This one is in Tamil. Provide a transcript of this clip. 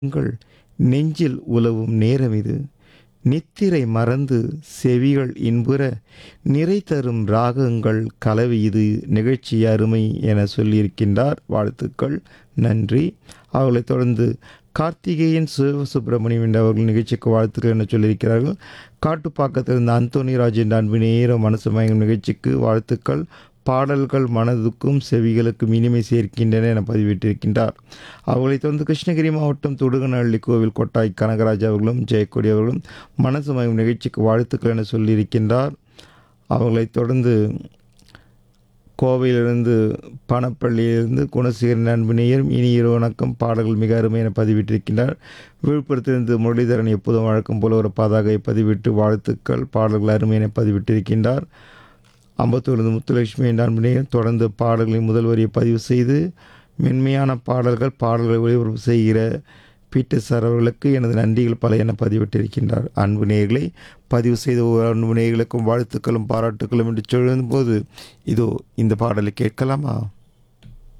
உங்கள் நெஞ்சில் உலவும் நேரம் இது நித்திரை மறந்து செவிகள் இன்புற நிறை தரும் ராகங்கள் கலவை இது நிகழ்ச்சி அருமை என சொல்லியிருக்கின்றார் வாழ்த்துக்கள் நன்றி அவர்களைத் தொடர்ந்து கார்த்திகேயன் சிவசுப்பிரமணியம் என்ற அவர்கள் நிகழ்ச்சிக்கு வாழ்த்துக்கள் என சொல்லியிருக்கிறார்கள் காட்டுப்பாக்கத்தில் இருந்த அந்தோனி ராஜ் என்ற அன்பு நேர மனசு மயங்கும் நிகழ்ச்சிக்கு வாழ்த்துக்கள் பாடல்கள் மனதுக்கும் செவிகளுக்கும் இனிமை சேர்க்கின்றன என பதிவிட்டிருக்கின்றார் அவர்களைத் தொடர்ந்து கிருஷ்ணகிரி மாவட்டம் தொடுகனஹள்ளி கோவில் கொட்டாய் கனகராஜ் அவர்களும் ஜெயக்கொடி அவர்களும் மனசு மயம் நிகழ்ச்சிக்கு வாழ்த்துக்கள் என சொல்லியிருக்கின்றார் அவர்களைத் தொடர்ந்து கோவையிலிருந்து பணப்பள்ளியிலிருந்து குணசேகரன் அன்பு நேயர் இனி இரு வணக்கம் பாடல்கள் மிக அருமை என பதிவிட்டிருக்கின்றார் விழுப்புரத்திலிருந்து முரளிதரன் எப்போதும் வழக்கம் போல ஒரு பதாகை பதிவிட்டு வாழ்த்துக்கள் பாடல்கள் அருமை என பதிவிட்டிருக்கின்றார் அம்பத்தூரிலிருந்து முத்துலட்சுமி என்ற அன்பு நேயர் தொடர்ந்து பாடல்களை முதல் வரியை பதிவு செய்து மென்மையான பாடல்கள் பாடல்களை ஒளிபரப்பு செய்கிற பீட்டர் சார் அவர்களுக்கு எனது நன்றிகள் பல என பதிவிட்டிருக்கின்றார் அன்பு நேயர்களை பதிவு செய்த ஒவ்வொரு அன்பு நேயர்களுக்கும் வாழ்த்துக்களும் பாராட்டுக்களும் என்று சொல்லும்போது இதோ இந்த பாடலை கேட்கலாமா